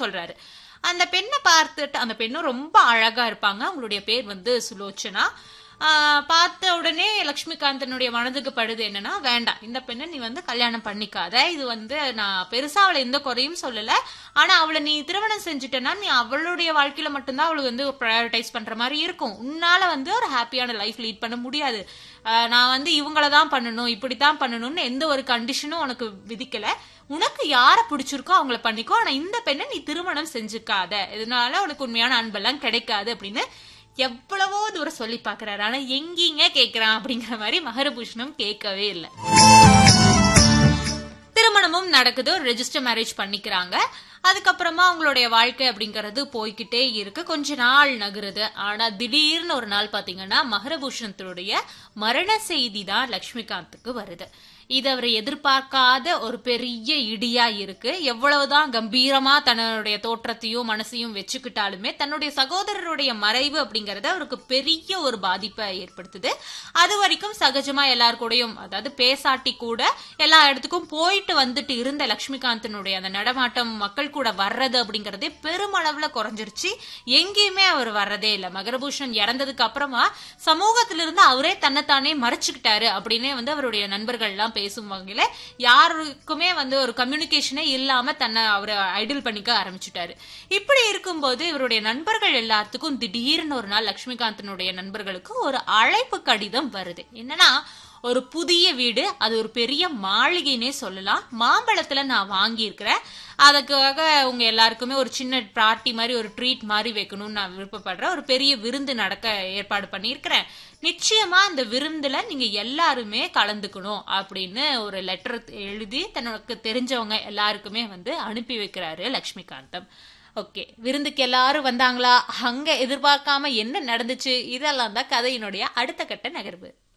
சொல்றாரு அந்த பெண்ணை பார்த்துட்டு அந்த பெண்ணும் ரொம்ப அழகா இருப்பாங்க அவங்களுடைய பேர் வந்து சுலோச்சனா ஆஹ் பார்த்த உடனே லக்ஷ்மிகாந்தனுடைய மனதுக்கு படுது என்னன்னா வேண்டாம் இந்த பெண்ணை நீ வந்து கல்யாணம் பண்ணிக்காத இது வந்து நான் பெருசா அவளை எந்த குறையும் சொல்லல ஆனா அவளை நீ திருமணம் செஞ்சுட்டேன்னா நீ அவளுடைய வாழ்க்கையில மட்டும்தான் அவளுக்கு வந்து ப்ரையாரிட்டைஸ் பண்ற மாதிரி இருக்கும் உன்னால வந்து ஒரு ஹாப்பியான லைஃப் லீட் பண்ண முடியாது ஆஹ் நான் வந்து இவங்கள தான் பண்ணணும் இப்படித்தான் பண்ணணும்னு எந்த ஒரு கண்டிஷனும் உனக்கு விதிக்கல உனக்கு யார பிடிச்சிருக்கோ அவங்கள பண்ணிக்கோ ஆனா இந்த பெண்ணை நீ திருமணம் செஞ்சுக்காத இதனால உனக்கு உண்மையான அன்பெல்லாம் கிடைக்காது அப்படின்னு எவ்வளவோ தூரம் சொல்லி பாக்குறாரு ஆனா எங்கீங்க கேக்குறான் அப்படிங்கிற மாதிரி மகரபூஷணம் கேட்கவே இல்லை திருமணமும் நடக்குது ஒரு ரெஜிஸ்டர் மேரேஜ் பண்ணிக்கிறாங்க அதுக்கப்புறமா அவங்களுடைய வாழ்க்கை அப்படிங்கறது போய்கிட்டே இருக்கு கொஞ்ச நாள் நகருது ஆனா திடீர்னு ஒரு நாள் பாத்தீங்கன்னா மகரபூஷணத்தினுடைய மரண செய்தி தான் லட்சுமிகாந்துக்கு வருது இது அவர் எதிர்பார்க்காத ஒரு பெரிய இடியா இருக்கு எவ்வளவுதான் கம்பீரமா தன்னுடைய தோற்றத்தையும் மனசையும் வச்சுக்கிட்டாலுமே தன்னுடைய சகோதரருடைய மறைவு அப்படிங்கறது அவருக்கு பெரிய ஒரு பாதிப்பை ஏற்படுத்துது அது வரைக்கும் சகஜமா எல்லார் கூடயும் அதாவது பேசாட்டி கூட எல்லா இடத்துக்கும் போயிட்டு வந்துட்டு இருந்த லட்சுமிகாந்தனுடைய அந்த நடமாட்டம் மக்கள் கூட வர்றது அப்படிங்கறதே பெருமளவுல குறைஞ்சிருச்சு எங்கேயுமே அவர் வர்றதே இல்ல மகரபூஷன் இறந்ததுக்கு அப்புறமா சமூகத்திலிருந்து அவரே தன்னைத்தானே மறைச்சுக்கிட்டாரு அப்படின்னே வந்து அவருடைய நண்பர்கள் எல்லாம் பேசும் வகையில யாருக்குமே வந்து ஒரு கம்யூனிகேஷனே இல்லாம தன்னை அவர் ஐடில் பண்ணிக்க ஆரம்பிச்சுட்டாரு இப்படி இருக்கும்போது இவருடைய நண்பர்கள் எல்லாத்துக்கும் திடீர்னு ஒரு நாள் லட்சுமிகாந்தனுடைய நண்பர்களுக்கு ஒரு அழைப்பு கடிதம் வருது என்னன்னா ஒரு புதிய வீடு அது ஒரு பெரிய மாளிகைனே சொல்லலாம் மாம்பழத்துல நான் வாங்கியிருக்கிறேன் அதுக்காக உங்க எல்லாருக்குமே ஒரு சின்ன பார்ட்டி மாதிரி ஒரு ட்ரீட் மாதிரி வைக்கணும்னு நான் விருப்பப்படுறேன் ஒரு பெரிய விருந்து நடக்க ஏற்பாடு பண்ணியிருக்கிறேன் நிச்சயமா அந்த விருந்துல நீங்க எல்லாருமே கலந்துக்கணும் அப்படின்னு ஒரு லெட்டர் எழுதி தனக்கு தெரிஞ்சவங்க எல்லாருக்குமே வந்து அனுப்பி வைக்கிறாரு லக்ஷ்மிகாந்தம் ஓகே விருந்துக்கு எல்லாரும் வந்தாங்களா அங்க எதிர்பார்க்காம என்ன நடந்துச்சு இதெல்லாம் தான் கதையினுடைய அடுத்த கட்ட நகர்வு